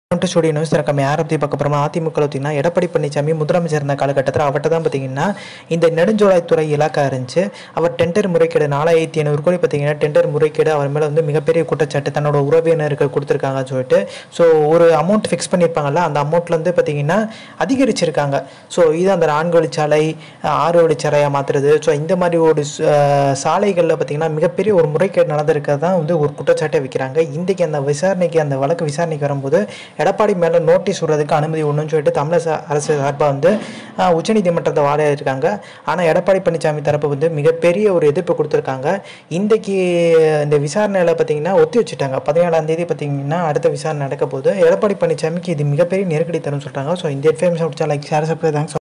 to studio news திறக்கம் யாரை பற்றி பார்க்க போகிறோமா அதிமுக பார்த்தீங்கன்னா எடப்பாடி பழனிசாமி முதலமைச்சர் இருந்த காலகட்டத்தில் அவர்கிட்ட தான் பார்த்தீங்கன்னா இந்த நெடுஞ்சாலைத்துறை இலாக்கா இருந்துச்சு அவர் டெண்டர் முறைகேடு நாலாயிரத்தி ஐநூறு கோடி பார்த்தீங்கன்னா டெண்டர் முறைகேடு அவர் மேலே வந்து மிகப்பெரிய குற்றச்சாட்டு தன்னோட உறவினருக்கு கொடுத்துருக்காங்கன்னு சொல்லிட்டு ஸோ ஒரு அமௌண்ட் ஃபிக்ஸ் பண்ணியிருப்பாங்கல்ல அந்த அமௌண்ட்லேருந்து பார்த்தீங்கன்னா அதிகரிச்சிருக்காங்க ஸோ இது அந்த நான்கு வழிச்சாலை ஆறு வழிச்சாலையாக மாற்றுறது ஸோ இந்த மாதிரி ஒரு சாலைகளில் பார்த்தீங்கன்னா மிகப்பெரிய ஒரு முறைகேடு நடந்திருக்கிறது தான் வந்து ஒரு குற்றச்சாட்டை வைக்கிறாங்க இன்றைக்கி அந்த விசாரணைக்கு அந்த வழக்கு விசாரணைக்கு வரும்போது எடப்பாடி மேலே நோட்டீஸ் விடுறதுக்கு அனுமதி ஒன்றுன்னு சொல்லிட்டு தமிழக அரசு சார்பாக வந்து ஆஹ், உச்சநீதிமன்றத்தை வாட இருக்காங்க ஆனால் எடப்பாடி பழனிசாமி தரப்பு வந்து மிகப்பெரிய ஒரு எதிர்ப்பு கொடுத்துருக்காங்க இன்றைக்கி இந்த விசாரணையில் பார்த்தீங்கன்னா ஒத்தி வச்சுட்டாங்க பதினேழாம் தேதி பார்த்தீங்கன்னா அடுத்த விசாரணை நடக்க போகுது எடப்பாடி பழனிசாமிக்கு இது மிகப்பெரிய நெருக்கடி தரும்னு சொல்கிறாங்க ஸோ இந்த இன்ஃபர்மேஷன் பிடிச்சா லைக் ஷேர் சப்ஸ்கிரைப் தேங்க்ஸ்